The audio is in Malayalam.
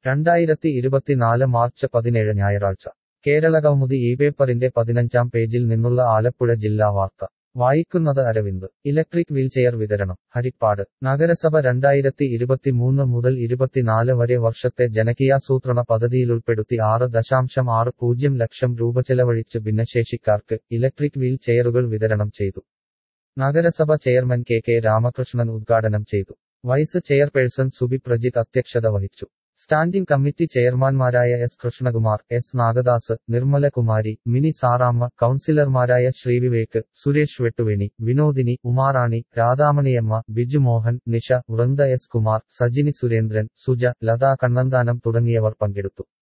രണ്ടായിരത്തി ഇരുപത്തിനാല് മാർച്ച് പതിനേഴ് ഞായറാഴ്ച കേരളകൗമുദി ഈ പേപ്പറിന്റെ പതിനഞ്ചാം പേജിൽ നിന്നുള്ള ആലപ്പുഴ ജില്ലാ വാർത്ത വായിക്കുന്നത് അരവിന്ദ് ഇലക്ട്രിക് വീൽചെയർ വിതരണം ഹരിപ്പാട് നഗരസഭ രണ്ടായിരത്തി ഇരുപത്തിമൂന്ന് മുതൽ ഇരുപത്തിനാല് വരെ വർഷത്തെ ജനകീയാസൂത്രണ പദ്ധതിയിലുൾപ്പെടുത്തി ആറ് ദശാംശം ആറ് പൂജ്യം ലക്ഷം രൂപ ചെലവഴിച്ച് ഭിന്നശേഷിക്കാർക്ക് ഇലക്ട്രിക് വീൽ ചെയറുകൾ വിതരണം ചെയ്തു നഗരസഭ ചെയർമാൻ കെ കെ രാമകൃഷ്ണൻ ഉദ്ഘാടനം ചെയ്തു വൈസ് ചെയർപേഴ്സൺ സുബി പ്രജിത്ത് അധ്യക്ഷത വഹിച്ചു സ്റ്റാൻഡിംഗ് കമ്മിറ്റി ചെയർമാൻമാരായ എസ് കൃഷ്ണകുമാർ എസ് നാഗദാസ് നിർമ്മലകുമാരി മിനി സാറാമ്മ കൌൺസിലർമാരായ ശ്രീവിവേക് സുരേഷ് വെട്ടുവേനി വിനോദിനി ഉമാറാണി രാധാമണിയമ്മ ബിജു മോഹൻ നിഷ വൃന്ദ എസ് കുമാർ സജിനി സുരേന്ദ്രൻ സുജ ലതാ കണ്ണന്താനം തുടങ്ങിയവർ പങ്കെടുത്തു